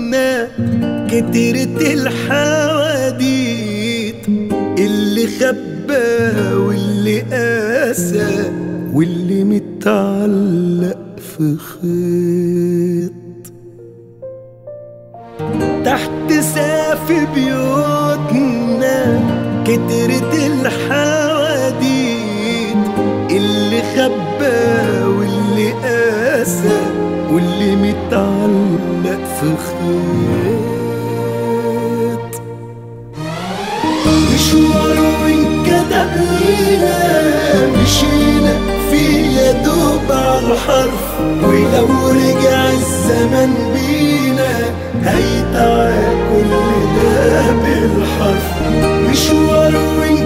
بيوتنا كترت الحواديت اللي خبى واللي قاسى واللي متعلق في خيط تحت سقف بيوتنا كترت الحواديت اللي خبى واللي قاسى واللي متعلق في خيط مشوار وانكتب لينا مشينا في يا دوب على الحرف ولو رجع الزمن بينا هيتعاد كل ده بالحرف مشوار وانكتب